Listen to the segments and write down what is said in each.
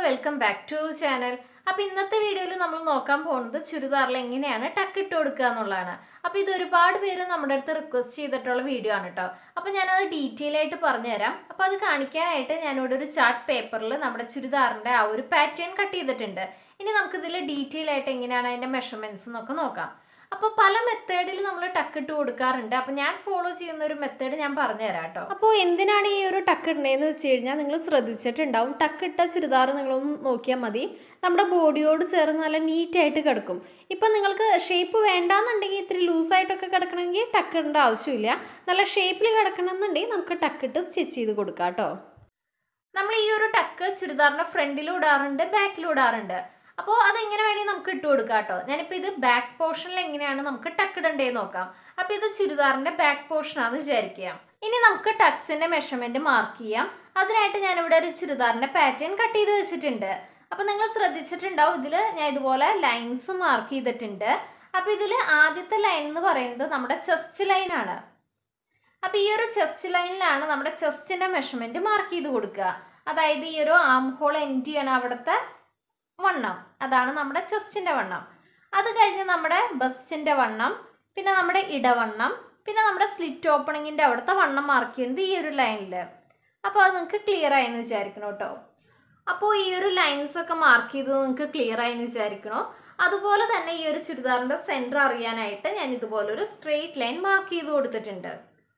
welcome back to channel അപ്പോൾ ഇന്നത്തെ വീഡിയോയിൽ നമ്മൾ നോക്കാൻ പോകുന്നത് ചുരിദാറിൽ എങ്ങനെയാണ് ടക്ക് ഇട്ട് കൊടുക്കുക എന്നുള്ളതാണ് അപ്പോൾ ഇത് ഒരുപാട് പേര് നമ്മുടെ അടുത്ത് റിക്വസ്റ്റ് ചെയ്തിട്ടുള്ള വീഡിയോ ആണ് കേട്ടോ അപ്പോൾ ഞാനത് ഡീറ്റെയിൽ ആയിട്ട് പറഞ്ഞുതരാം അപ്പോൾ അത് കാണിക്കാനായിട്ട് ഞാനിവിടെ ഒരു ചാർട്ട് പേപ്പറിൽ നമ്മുടെ ചുരിദാറിൻ്റെ ആ ഒരു പാറ്റേൺ കട്ട് ചെയ്തിട്ടുണ്ട് ഇനി നമുക്കിതിൽ ഡീറ്റെയിൽ ആയിട്ട് എങ്ങനെയാണ് അതിൻ്റെ മെഷർമെൻറ്റ്സ് എന്നൊക്കെ നോക്കാം അപ്പോൾ പല മെത്തേഡിൽ നമ്മൾ ടക്ക് ഇട്ട് കൊടുക്കാറുണ്ട് അപ്പോൾ ഞാൻ ഫോളോ ചെയ്യുന്ന ഒരു മെത്തേഡ് ഞാൻ പറഞ്ഞുതരാം കേട്ടോ അപ്പോൾ എന്തിനാണ് ഈ ഒരു ടക്ക് ഇടണേന്ന് വെച്ച് കഴിഞ്ഞാൽ നിങ്ങൾ ശ്രദ്ധിച്ചിട്ടുണ്ടാവും ടക്ക് ഇട്ട ചുരിദാർ നിങ്ങളൊന്ന് നോക്കിയാൽ മതി നമ്മുടെ ബോഡിയോട് ചേർന്ന് നല്ല നീറ്റായിട്ട് കിടക്കും ഇപ്പം നിങ്ങൾക്ക് ഷേപ്പ് വേണ്ടാന്നുണ്ടെങ്കിൽ ഇത്തിരി ലൂസായിട്ടൊക്കെ കിടക്കണമെങ്കിൽ ടക്ക് ഇടേണ്ട ആവശ്യമില്ല നല്ല ഷേപ്പിൽ കിടക്കണമെന്നുണ്ടെങ്കിൽ നമുക്ക് ടക്കിട്ട് സ്റ്റിച്ച് ചെയ്ത് കൊടുക്കാം കേട്ടോ നമ്മൾ ഈ ഒരു ടക്ക് ചുരിദാറിൻ്റെ ഫ്രണ്ടിലും ഇടാറുണ്ട് ബാക്കിലും ഇടാറുണ്ട് അപ്പോൾ അതെങ്ങനെ വേണമെങ്കിൽ നമുക്ക് ഇട്ട് കൊടുക്കാം കേട്ടോ ഞാനിപ്പോൾ ഇത് ബാക്ക് പോർഷനിൽ എങ്ങനെയാണ് നമുക്ക് ടക്ക് ഇടണ്ടേന്ന് നോക്കാം അപ്പോൾ ഇത് ചുരിദാറിൻ്റെ ബാക്ക് പോർഷനാണെന്ന് വിചാരിക്കുക ഇനി നമുക്ക് ടക്സിൻ്റെ മെഷർമെൻറ്റ് മാർക്ക് ചെയ്യാം അതിനായിട്ട് ഞാനിവിടെ ഒരു ചുരിദാറിൻ്റെ പാറ്റേൺ കട്ട് ചെയ്ത് വെച്ചിട്ടുണ്ട് അപ്പോൾ നിങ്ങൾ ശ്രദ്ധിച്ചിട്ടുണ്ടാവും ഇതിൽ ഞാൻ ഇതുപോലെ ലൈൻസ് മാർക്ക് ചെയ്തിട്ടുണ്ട് അപ്പോൾ ഇതിൽ ആദ്യത്തെ ലൈൻ എന്ന് പറയുന്നത് നമ്മുടെ ചെസ്റ്റ് ലൈനാണ് അപ്പോൾ ഈ ഒരു ചെസ്റ്റ് ലൈനിലാണ് നമ്മുടെ ചെസ്റ്റിൻ്റെ മെഷർമെൻറ്റ് മാർക്ക് ചെയ്ത് കൊടുക്കുക അതായത് ഈ ഒരു ആം ഹോൾ എൻഡ് ചെയ്യണം അവിടുത്തെ വണ്ണം അതാണ് നമ്മുടെ ചെസ്റ്റിൻ്റെ വണ്ണം അത് കഴിഞ്ഞ് നമ്മുടെ ബസ്റ്റിൻ്റെ വണ്ണം പിന്നെ നമ്മുടെ ഇടവണ്ണം പിന്നെ നമ്മുടെ സ്ലിറ്റ് ഓപ്പണിങ്ങിൻ്റെ അവിടുത്തെ വണ്ണം മാർക്ക് ചെയ്യുന്നത് ഈ ഒരു ലൈനിൽ അപ്പോൾ അത് നിങ്ങൾക്ക് ക്ലിയർ ആയെന്ന് വിചാരിക്കണം കേട്ടോ അപ്പോൾ ഈ ഒരു ലൈൻസ് ഒക്കെ മാർക്ക് ചെയ്ത് നിങ്ങൾക്ക് ക്ലിയർ ആയെന്ന് വിചാരിക്കണോ അതുപോലെ തന്നെ ഈ ഒരു ചുരിദാറിൻ്റെ സെൻറ്റർ അറിയാനായിട്ട് ഞാൻ ഇതുപോലൊരു സ്ട്രെയിറ്റ് ലൈൻ മാർക്ക് ചെയ്ത് കൊടുത്തിട്ടുണ്ട്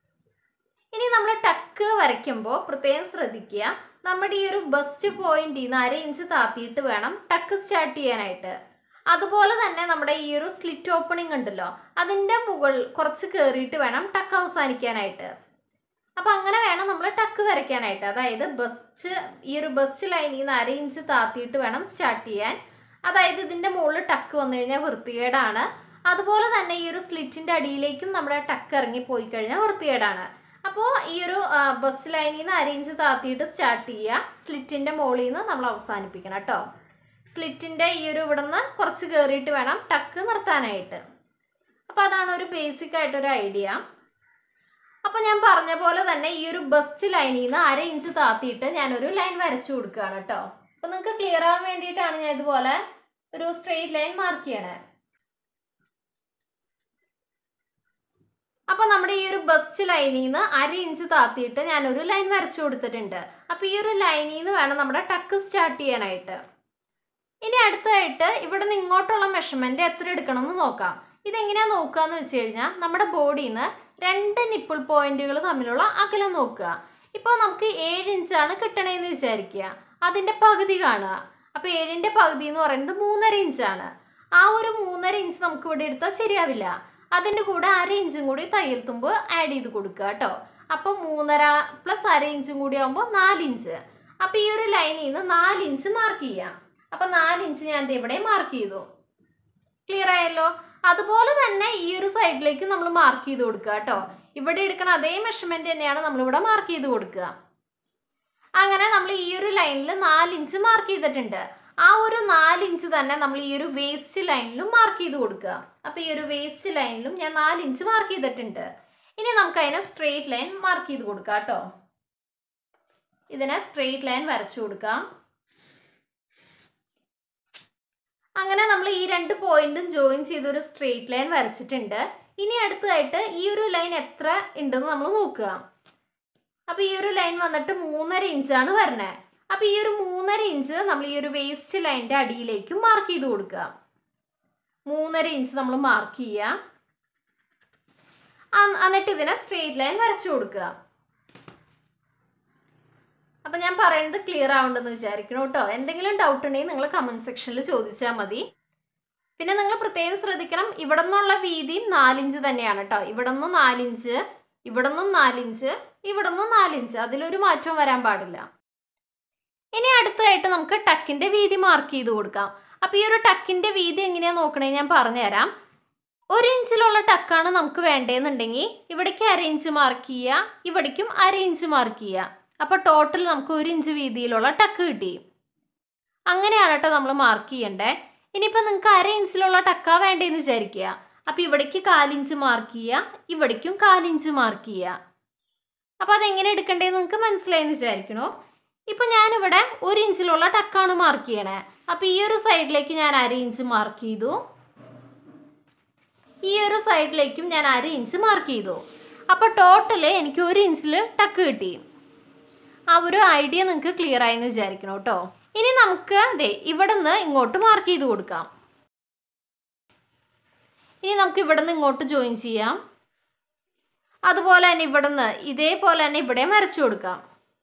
ഇനി നമ്മൾ ടക്ക് വരയ്ക്കുമ്പോൾ പ്രത്യേകം ശ്രദ്ധിക്കുക നമ്മുടെ ഈ ഒരു ബസ്റ്റ് പോയിന്റിൽ നിന്ന് അര ഇഞ്ച് താത്തിയിട്ട് വേണം ടക്ക് സ്റ്റാർട്ട് ചെയ്യാനായിട്ട് അതുപോലെ തന്നെ നമ്മുടെ ഈ ഒരു സ്ലിറ്റ് ഓപ്പണിംഗ് ഉണ്ടല്ലോ അതിൻ്റെ മുകളിൽ കുറച്ച് കയറിയിട്ട് വേണം ടക്ക് അവസാനിക്കാനായിട്ട് അപ്പം അങ്ങനെ വേണം നമ്മൾ ടക്ക് വരയ്ക്കാനായിട്ട് അതായത് ബസ്റ്റ് ഈ ഒരു ബസ്റ്റ് ലൈനിൽ നിന്ന് അര ഇഞ്ച് താത്തിയിട്ട് വേണം സ്റ്റാർട്ട് ചെയ്യാൻ അതായത് ഇതിൻ്റെ മുകളിൽ ടക്ക് വന്നു കഴിഞ്ഞാൽ വൃത്തികേടാണ് അതുപോലെ തന്നെ ഈ ഒരു സ്ലിറ്റിൻ്റെ അടിയിലേക്കും നമ്മുടെ ടക്ക് ഇറങ്ങി പോയി കഴിഞ്ഞാൽ വൃത്തികേടാണ് അപ്പോൾ ഈ ഒരു ബസ് ലൈനിൽ നിന്ന് അരയിഞ്ച് താത്തിയിട്ട് സ്റ്റാർട്ട് ചെയ്യുക സ്ലിറ്റിൻ്റെ മുകളിൽ നിന്ന് നമ്മൾ അവസാനിപ്പിക്കണം കേട്ടോ സ്ലിറ്റിൻ്റെ ഈ ഒരു ഇവിടെ നിന്ന് കുറച്ച് കയറിയിട്ട് വേണം ടക്ക് നിർത്താനായിട്ട് അപ്പോൾ അതാണ് ഒരു ബേസിക് ആയിട്ടൊരു ഐഡിയ അപ്പോൾ ഞാൻ പറഞ്ഞ പോലെ തന്നെ ഈ ഒരു ബസ്റ്റ് ലൈനിൽ നിന്ന് അര ഇഞ്ച് താത്തിയിട്ട് ഞാനൊരു ലൈൻ വരച്ചു കൊടുക്കുകയാണ് കേട്ടോ അപ്പോൾ നിങ്ങൾക്ക് ക്ലിയർ ആവാൻ വേണ്ടിയിട്ടാണ് ഞാൻ ഇതുപോലെ ഒരു സ്ട്രെയിറ്റ് ലൈൻ മാർക്ക് ചെയ്യണേ അപ്പോൾ നമ്മുടെ ഈ ഒരു ബസ്റ്റ് ലൈനിൽ നിന്ന് അര ഇഞ്ച് താത്തിയിട്ട് ഞാനൊരു ലൈൻ വരച്ചു കൊടുത്തിട്ടുണ്ട് അപ്പോൾ ഈ ഒരു ലൈനിൽ നിന്ന് വേണം നമ്മുടെ ടക്ക് സ്റ്റാർട്ട് ചെയ്യാനായിട്ട് ഇനി അടുത്തതായിട്ട് ഇവിടെ നിന്ന് ഇങ്ങോട്ടുള്ള മെഷർമെൻറ്റ് എത്ര എടുക്കണം എന്ന് നോക്കാം ഇതെങ്ങനെയാണ് നോക്കുക എന്ന് വെച്ച് കഴിഞ്ഞാൽ നമ്മുടെ ബോഡിയിൽ നിന്ന് രണ്ട് നിപ്പിൾ പോയിന്റുകൾ തമ്മിലുള്ള അകലം നോക്കുക ഇപ്പോൾ നമുക്ക് ഏഴ് ഇഞ്ചാണ് കിട്ടണേന്ന് വിചാരിക്കുക അതിൻ്റെ പകുതി കാണുക അപ്പോൾ ഏഴിൻ്റെ പകുതി എന്ന് പറയുന്നത് മൂന്നര ഇഞ്ചാണ് ആ ഒരു മൂന്നര ഇഞ്ച് നമുക്ക് ഇവിടെ എടുത്താൽ ശരിയാവില്ല അതിൻ്റെ കൂടെ അര ഇഞ്ചും കൂടി തയ്യൽ തുമ്പ് ആഡ് ചെയ്ത് കൊടുക്കുക കേട്ടോ അപ്പോൾ മൂന്നര പ്ലസ് അര ഇഞ്ചും കൂടി ആകുമ്പോൾ നാല് ഇഞ്ച് അപ്പോൾ ഈ ഒരു ലൈനിൽ നിന്ന് നാല് ഇഞ്ച് മാർക്ക് ചെയ്യാം അപ്പോൾ നാല് ഇഞ്ച് ഞാൻ ദേ ഇവിടെ മാർക്ക് ചെയ്തു ക്ലിയർ ആയല്ലോ അതുപോലെ തന്നെ ഈ ഒരു സൈഡിലേക്ക് നമ്മൾ മാർക്ക് ചെയ്ത് കൊടുക്കുക കേട്ടോ ഇവിടെ എടുക്കണ അതേ മെഷർമെൻറ്റ് തന്നെയാണ് നമ്മളിവിടെ മാർക്ക് ചെയ്ത് കൊടുക്കുക അങ്ങനെ നമ്മൾ ഈ ഒരു ലൈനിൽ നാല് ഇഞ്ച് മാർക്ക് ചെയ്തിട്ടുണ്ട് ആ ഒരു നാല് ഇഞ്ച് തന്നെ നമ്മൾ ഈ ഒരു വേസ്റ്റ് ലൈനിലും മാർക്ക് ചെയ്ത് കൊടുക്കുക അപ്പോൾ ഈ ഒരു വേസ്റ്റ് ലൈനിലും ഞാൻ നാല് ഇഞ്ച് മാർക്ക് ചെയ്തിട്ടുണ്ട് ഇനി നമുക്ക് അതിനെ സ്ട്രെയിറ്റ് ലൈൻ മാർക്ക് ചെയ്ത് കൊടുക്കാം കേട്ടോ ഇതിനെ സ്ട്രെയിറ്റ് ലൈൻ വരച്ചു കൊടുക്കാം അങ്ങനെ നമ്മൾ ഈ രണ്ട് പോയിന്റും ജോയിൻ ചെയ്ത് ഒരു സ്ട്രെയിറ്റ് ലൈൻ വരച്ചിട്ടുണ്ട് ഇനി അടുത്തതായിട്ട് ഈ ഒരു ലൈൻ എത്ര ഉണ്ടെന്ന് നമ്മൾ നോക്കുക അപ്പോൾ ഈ ഒരു ലൈൻ വന്നിട്ട് മൂന്നര ഇഞ്ചാണ് വരണേ അപ്പോൾ ഈ ഒരു മൂന്നര ഇഞ്ച് നമ്മൾ ഈ ഒരു വേസ്റ്റ് ലൈനിൻ്റെ അടിയിലേക്ക് മാർക്ക് ചെയ്ത് കൊടുക്കുക മൂന്നര ഇഞ്ച് നമ്മൾ മാർക്ക് ചെയ്യുക എന്നിട്ട് ഇതിനെ സ്ട്രെയിറ്റ് ലൈൻ വരച്ചു കൊടുക്കുക അപ്പം ഞാൻ പറയുന്നത് ക്ലിയർ ആവുണ്ടെന്ന് വിചാരിക്കണം കേട്ടോ എന്തെങ്കിലും ഡൗട്ട് ഉണ്ടെങ്കിൽ നിങ്ങൾ കമൻറ്റ് സെക്ഷനിൽ ചോദിച്ചാൽ മതി പിന്നെ നിങ്ങൾ പ്രത്യേകം ശ്രദ്ധിക്കണം ഇവിടെ നിന്നുള്ള വീതിയും നാലിഞ്ച് തന്നെയാണ് കേട്ടോ ഇവിടെ നിന്നും നാലിഞ്ച് ഇവിടെ നിന്നും നാലിഞ്ച് ഇവിടെ നിന്നും നാലിഞ്ച് അതിലൊരു മാറ്റവും വരാൻ പാടില്ല ഇനി അടുത്തതായിട്ട് നമുക്ക് ടക്കിൻ്റെ വീതി മാർക്ക് ചെയ്ത് കൊടുക്കാം അപ്പോൾ ഈ ഒരു ടക്കിൻ്റെ വീതി എങ്ങനെയാണ് നോക്കണേ ഞാൻ പറഞ്ഞുതരാം ഒരു ഇഞ്ചിലുള്ള ടക്കാണ് നമുക്ക് വേണ്ടതെന്നുണ്ടെങ്കിൽ ഇവിടേക്ക് അര ഇഞ്ച് മാർക്ക് ചെയ്യുക ഇവിടേക്കും അര ഇഞ്ച് മാർക്ക് ചെയ്യുക അപ്പോൾ ടോട്ടൽ നമുക്ക് ഒരു ഇഞ്ച് വീതിയിലുള്ള ടക്ക് കിട്ടി അങ്ങനെയാണ് കേട്ടോ നമ്മൾ മാർക്ക് ചെയ്യണ്ടേ ഇനിയിപ്പോൾ നിങ്ങൾക്ക് അര ഇഞ്ചിലുള്ള ടക്കാ വേണ്ടതെന്ന് വിചാരിക്കുക അപ്പോൾ ഇവിടേക്ക് കാലിഞ്ച് മാർക്ക് ചെയ്യുക ഇവിടേക്കും കാലിഞ്ച് മാർക്ക് ചെയ്യുക അപ്പോൾ അതെങ്ങനെ എടുക്കണ്ടേന്ന് നിങ്ങൾക്ക് മനസ്സിലായെന്ന് വിചാരിക്കണോ ഇപ്പം ഞാനിവിടെ ഒരു ഇഞ്ചിലുള്ള ടക്കാണ് മാർക്ക് ചെയ്യണേ അപ്പോൾ ഈ ഒരു സൈഡിലേക്ക് ഞാൻ അര ഇഞ്ച് മാർക്ക് ചെയ്തു ഈ ഒരു സൈഡിലേക്കും ഞാൻ അര ഇഞ്ച് മാർക്ക് ചെയ്തു അപ്പോൾ ടോട്ടൽ എനിക്ക് ഒരു ഇഞ്ചിൽ ടക്ക് കിട്ടി ആ ഒരു ഐഡിയ നിങ്ങൾക്ക് ക്ലിയർ ആയെന്ന് വിചാരിക്കണം കേട്ടോ ഇനി നമുക്ക് ദേ ഇവിടെ നിന്ന് ഇങ്ങോട്ട് മാർക്ക് ചെയ്ത് കൊടുക്കാം ഇനി നമുക്ക് ഇവിടെ നിന്ന് ഇങ്ങോട്ട് ജോയിൻ ചെയ്യാം അതുപോലെ തന്നെ ഇവിടെ നിന്ന് ഇതേപോലെ തന്നെ ഇവിടെ വരച്ചു കൊടുക്കാം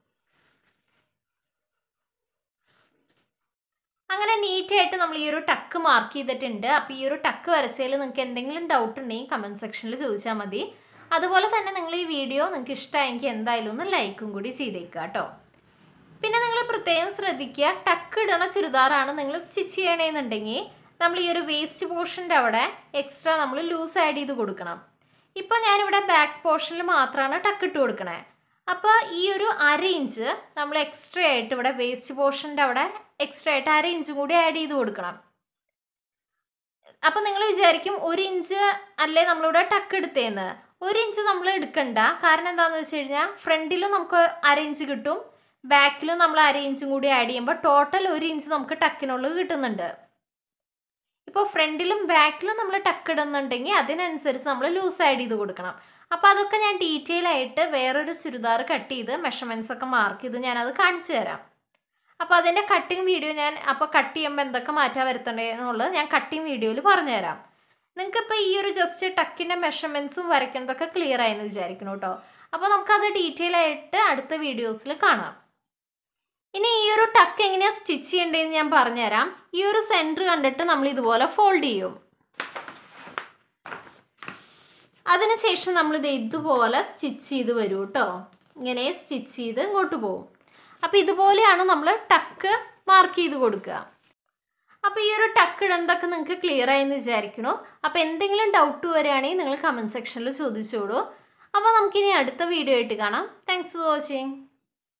അങ്ങനെ നീറ്റായിട്ട് നമ്മൾ ഈ ഒരു ടക്ക് മാർക്ക് ചെയ്തിട്ടുണ്ട് അപ്പോൾ ഈ ഒരു ടക്ക് വരച്ചതിൽ നിങ്ങൾക്ക് എന്തെങ്കിലും ഡൗട്ട് ഉണ്ടെങ്കിൽ കമൻറ്റ് സെക്ഷനിൽ ചോദിച്ചാൽ മതി അതുപോലെ തന്നെ നിങ്ങൾ ഈ വീഡിയോ നിങ്ങൾക്ക് ഇഷ്ടമായെങ്കിൽ എന്തായാലും ഒന്ന് ലൈക്കും കൂടി ചെയ്തേക്കുക കേട്ടോ പിന്നെ നിങ്ങൾ പ്രത്യേകം ശ്രദ്ധിക്കുക ടക്ക് ഇടണ ചുരിദാറാണ് നിങ്ങൾ സ്റ്റിച്ച് ചെയ്യണമെന്നുണ്ടെങ്കിൽ നമ്മൾ ഈ ഒരു വേസ്റ്റ് പോർഷൻ്റെ അവിടെ എക്സ്ട്രാ നമ്മൾ ലൂസ് ആഡ് ചെയ്ത് കൊടുക്കണം ഇപ്പോൾ ഞാനിവിടെ ബാക്ക് പോർഷനിൽ മാത്രമാണ് ടക്ക് ഇട്ട് കൊടുക്കണേ അപ്പോൾ ഈ ഒരു അര ഇഞ്ച് നമ്മൾ എക്സ്ട്രാ ആയിട്ട് ഇവിടെ വേസ്റ്റ് പോർഷൻ്റെ അവിടെ എക്സ്ട്രാ ആയിട്ട് അര ഇഞ്ചും കൂടി ആഡ് ചെയ്ത് കൊടുക്കണം അപ്പം നിങ്ങൾ വിചാരിക്കും ഒരു ഇഞ്ച് അല്ലേ നമ്മളിവിടെ ടക്ക് എടുത്തേന്ന് ഒരു ഇഞ്ച് നമ്മൾ എടുക്കണ്ട കാരണം എന്താണെന്ന് വെച്ച് കഴിഞ്ഞാൽ ഫ്രണ്ടിലും നമുക്ക് അര ഇഞ്ച് കിട്ടും ബാക്കിലും നമ്മൾ അര ഇഞ്ചും കൂടി ആഡ് ചെയ്യുമ്പോൾ ടോട്ടൽ ഒരു ഇഞ്ച് നമുക്ക് ടക്കിനുള്ളത് കിട്ടുന്നുണ്ട് ഇപ്പോൾ ഫ്രണ്ടിലും ബാക്കിലും നമ്മൾ ടക്ക് ഇടുന്നുണ്ടെങ്കിൽ അതിനനുസരിച്ച് നമ്മൾ ലൂസ് ആഡ് ചെയ്ത് കൊടുക്കണം അപ്പോൾ അതൊക്കെ ഞാൻ ഡീറ്റെയിൽ ആയിട്ട് വേറൊരു ചുരിദാർ കട്ട് ചെയ്ത് മെഷർമെൻറ്റ്സ് ഒക്കെ മാർക്ക് ചെയ്ത് ഞാനത് കാണിച്ചു തരാം അപ്പോൾ അതിൻ്റെ കട്ടിങ് വീഡിയോ ഞാൻ അപ്പോൾ കട്ട് ചെയ്യുമ്പോൾ എന്തൊക്കെ മാറ്റാൻ വരുത്തണ്ടേ എന്നുള്ളത് ഞാൻ കട്ടിങ് വീഡിയോയിൽ പറഞ്ഞുതരാം നിങ്ങൾക്കിപ്പോൾ ഈ ഒരു ജസ്റ്റ് ടക്കിൻ്റെ മെഷർമെൻറ്റ്സും വരയ്ക്കുന്നതൊക്കെ ക്ലിയർ ആയെന്ന് വിചാരിക്കണം കേട്ടോ അപ്പോൾ നമുക്കത് ഡീറ്റെയിൽ ആയിട്ട് അടുത്ത വീഡിയോസിൽ കാണാം ഇനി ഈ ഒരു ടക്ക് എങ്ങനെയാണ് സ്റ്റിച്ച് ചെയ്യേണ്ടതെന്ന് ഞാൻ പറഞ്ഞുതരാം ഈ ഒരു സെൻറ്റർ കണ്ടിട്ട് നമ്മൾ ഇതുപോലെ ഫോൾഡ് ചെയ്യും അതിനുശേഷം നമ്മളിത് ഇതുപോലെ സ്റ്റിച്ച് ചെയ്ത് വരും കേട്ടോ ഇങ്ങനെ സ്റ്റിച്ച് ചെയ്ത് ഇങ്ങോട്ട് പോകും അപ്പോൾ ഇതുപോലെയാണ് നമ്മൾ ടക്ക് മാർക്ക് ചെയ്ത് കൊടുക്കുക അപ്പോൾ ഈ ഒരു ടക്ക് ഇടുന്നതൊക്കെ നിങ്ങൾക്ക് ക്ലിയർ ആയെന്ന് വിചാരിക്കണു അപ്പോൾ എന്തെങ്കിലും ഡൗട്ട് വരികയാണെങ്കിൽ നിങ്ങൾ കമൻറ്റ് സെക്ഷനിൽ ചോദിച്ചോളൂ അപ്പോൾ നമുക്കിനി അടുത്ത വീഡിയോ ആയിട്ട് കാണാം താങ്ക്സ് ഫോർ വാച്ചിങ്